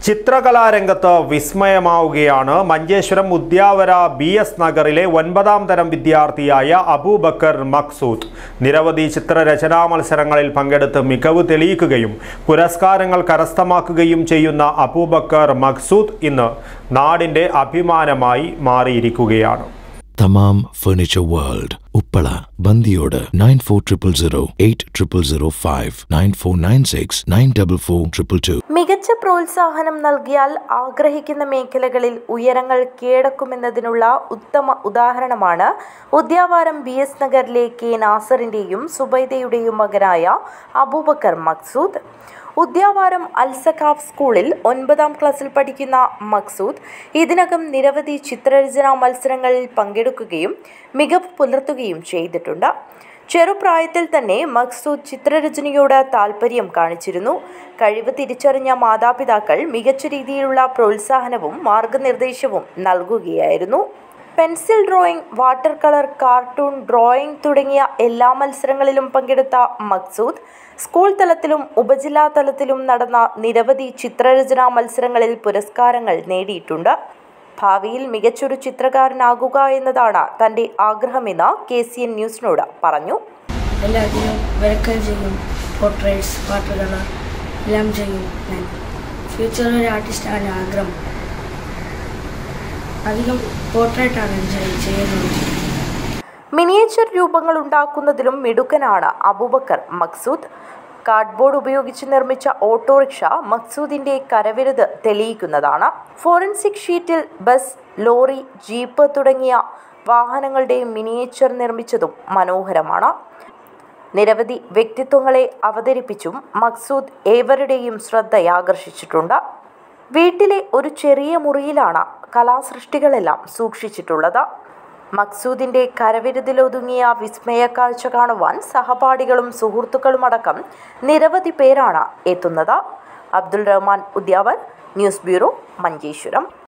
ചിത്രകലാരംഗത്ത് വിസ്മയമാവുകയാണ് Manjeshwaram Udyavara B S നഗറിലെ ഒൻപതാം തരം വിദ്യാർത്ഥിയായ അബൂബക്കർ മക്സൂദ് നിരവധി ചിത്രരചനാ മത്സരങ്ങളിൽ പങ്കെടുത്ത് മികവ് തെളിയിക്കുകയും പുരസ്കാരങ്ങൾ കരസ്ഥമാക്കുകയും ചെയ്യുന്ന അബൂബക്കർ മക്സൂദ് ഇന്ന് നാടിൻ്റെ അഭിമാനമായി മാറിയിരിക്കുകയാണ് Thamam furniture world Uppala Bandiyod nine four triple zero eight triple zero five nine four nine six nine double four triple two മികച്ച പ്രോത്സാഹനം നൽകിയാൽ ആഗ്രഹിക്കുന്ന മേഖലകളിൽ ഉയരങ്ങൾ കീഴടക്കുമെന്നതിനുള്ള ഉത്തമ ഉദാഹരണമാണ് ഉദ്യാവാരം ബി എസ് നഗറിലെ കെ നാസറിന്റെയും സുബൈദയുടെയും മകനായ അബൂബക്കർ മക്സൂദ് ഉദ്യാവാരം അൽസഖാഫ് സ്കൂളിൽ ഒൻപതാം ക്ലാസ്സിൽ പഠിക്കുന്ന മക്സൂദ് ഇതിനകം നിരവധി ചിത്രരചനാ മത്സരങ്ങളിൽ പങ്കെടുക്കുകയും മികവ് പുലർത്തുകയും ചെയ്തിട്ടുണ്ട് ചെറുപ്രായത്തിൽ തന്നെ മക്സൂദ് ചിത്രരചനയോട് താല്പര്യം കാണിച്ചിരുന്നു കഴിവ് തിരിച്ചറിഞ്ഞ മാതാപിതാക്കൾ മികച്ച രീതിയിലുള്ള പ്രോത്സാഹനവും മാർഗനിർദ്ദേശവും നൽകുകയായിരുന്നു pencil drawing water colour cartoon drawing തുടങ്ങിയ എല്ലാ മത്സരങ്ങളിലും പങ്കെടുത്ത മക്സൂദ് സ്കൂൾ തലത്തിലും ഉപജില്ലാ തലത്തിലും നടന്ന നിരവധി ചിത്രരചനാ മത്സരങ്ങളിൽ പുരസ്കാരങ്ങൾ നേടിയിട്ടുണ്ട് ഭാവിയിൽ മികച്ചൊരു ചിത്രകാരനാകുക എന്നതാണ് തൻ്റെ ആഗ്രഹമെന്ന് കെ സി എൻ ന്യൂസിനോട് പറഞ്ഞു എല്ലാത്തിനും വരക്കൽ ചെയ്യും പോർട്രേറ്റ്സ് വാട്ടർ കളർ എല്ലാം ചെയ്യും ഞാൻ ഫ്യൂച്ചറിൽ ഒരു ആർട്ടിസ്റ്റാണ് ആഗ്രഹം അധികം പോർട്രേറ്റാണ് ഞാൻ ചെയ്യുന്നത് മിനിയേച്ചർ രൂപങ്ങൾ ഉണ്ടാക്കുന്നതിലും മിടുക്കനാണ് അബൂബക്കർ മക്സൂദ് കാർഡ്ബോർഡ് ഉപയോഗിച്ച് നിർമ്മിച്ച ഓട്ടോറിക്ഷ മക്സൂദിന്റെ കരവിരുത് തെളിയിക്കുന്നതാണ് ഫോറൻസിക് ഷീറ്റിൽ ബസ് ലോറി ജീപ്പ് തുടങ്ങിയ വാഹനങ്ങളുടെ മിനിയേച്ചർ നിർമ്മിച്ചതും മനോഹരമാണ് നിരവധി വ്യക്തിത്വങ്ങളെ അവതരിപ്പിച്ചും മക്സൂദ് ഏവരുടെയും ശ്രദ്ധയാകർഷിച്ചിട്ടുണ്ട് വീട്ടിലെ ഒരു ചെറിയ മുറിയിലാണ് കലാസൃഷ്ടികളെല്ലാം സൂക്ഷിച്ചിട്ടുള്ളത് മക്സൂദിന്റെ കരവിരുതിലൊതുങ്ങിയ വിസ്മയ കാഴ്ച കാണുവാൻ സഹപാഠികളും സുഹൃത്തുക്കളുമടക്കം നിരവധി പേരാണ് എത്തുന്നത് അബ്ദുൾ റഹ്മാൻ ഉദ്യാവർ ന്യൂസ് ബ്യൂറോ മഞ്ചേശ്വരം